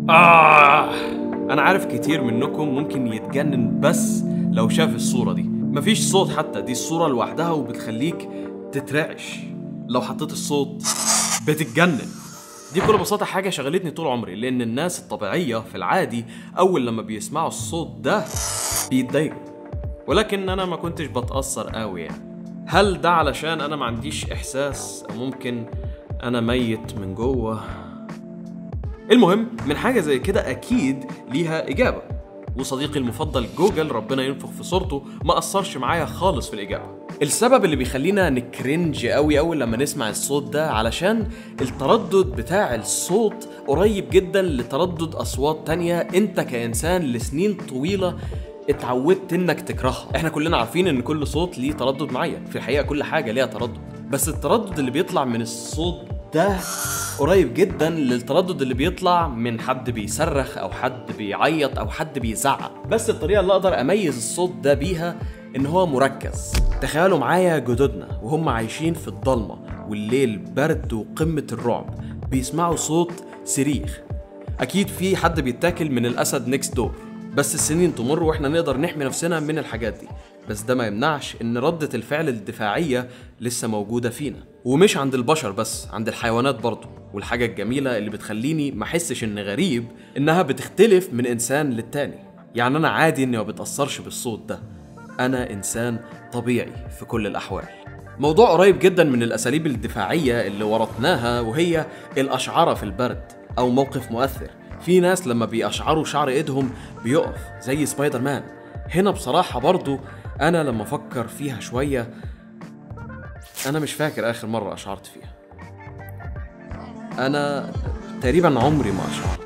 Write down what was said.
آه أنا عارف كتير منكم ممكن يتجنن بس لو شاف الصورة دي مفيش صوت حتى دي الصورة لوحدها وبتخليك تترعش لو حطيت الصوت بتتجنن دي بكل بساطة حاجة شغلتني طول عمري لأن الناس الطبيعية في العادي أول لما بيسمعوا الصوت ده بيتضايقوا ولكن أنا ما كنتش بتأثر قوي يعني هل ده علشان أنا ما عنديش إحساس أو ممكن أنا ميت من جوه المهم من حاجة زي كده أكيد ليها إجابة وصديقي المفضل جوجل ربنا ينفخ في صورته ما أثرش معايا خالص في الإجابة السبب اللي بيخلينا نكرنج قوي أول لما نسمع الصوت ده علشان التردد بتاع الصوت قريب جدا لتردد أصوات تانية أنت كإنسان لسنين طويلة اتعودت انك تكرهها احنا كلنا عارفين ان كل صوت ليه تردد معين في الحقيقه كل حاجه ليها تردد بس التردد اللي بيطلع من الصوت ده قريب جدا للتردد اللي بيطلع من حد بيصرخ او حد بيعيط او حد بيزعق بس الطريقه اللي اقدر اميز الصوت ده بيها ان هو مركز تخيلوا معايا جدودنا وهم عايشين في الضلمه والليل برد وقمه الرعب بيسمعوا صوت صريخ اكيد في حد بيتاكل من الاسد نيكست دور بس السنين تمر واحنا نقدر نحمي نفسنا من الحاجات دي بس ده ما يمنعش ان ردة الفعل الدفاعية لسه موجودة فينا ومش عند البشر بس عند الحيوانات برضه والحاجة الجميلة اللي بتخليني ما احسش ان غريب انها بتختلف من انسان للتاني يعني انا عادي اني ما بتأثرش بالصوت ده انا انسان طبيعي في كل الاحوال موضوع قريب جدا من الاساليب الدفاعية اللي ورثناها وهي الاشعرة في البرد او موقف مؤثر في ناس لما بيقشعروا شعر ايدهم بيقف زي سبايدر مان هنا بصراحة برضو أنا لما أفكر فيها شوية أنا مش فاكر آخر مرة أشعرت فيها أنا تقريبا عمري ما أشعرت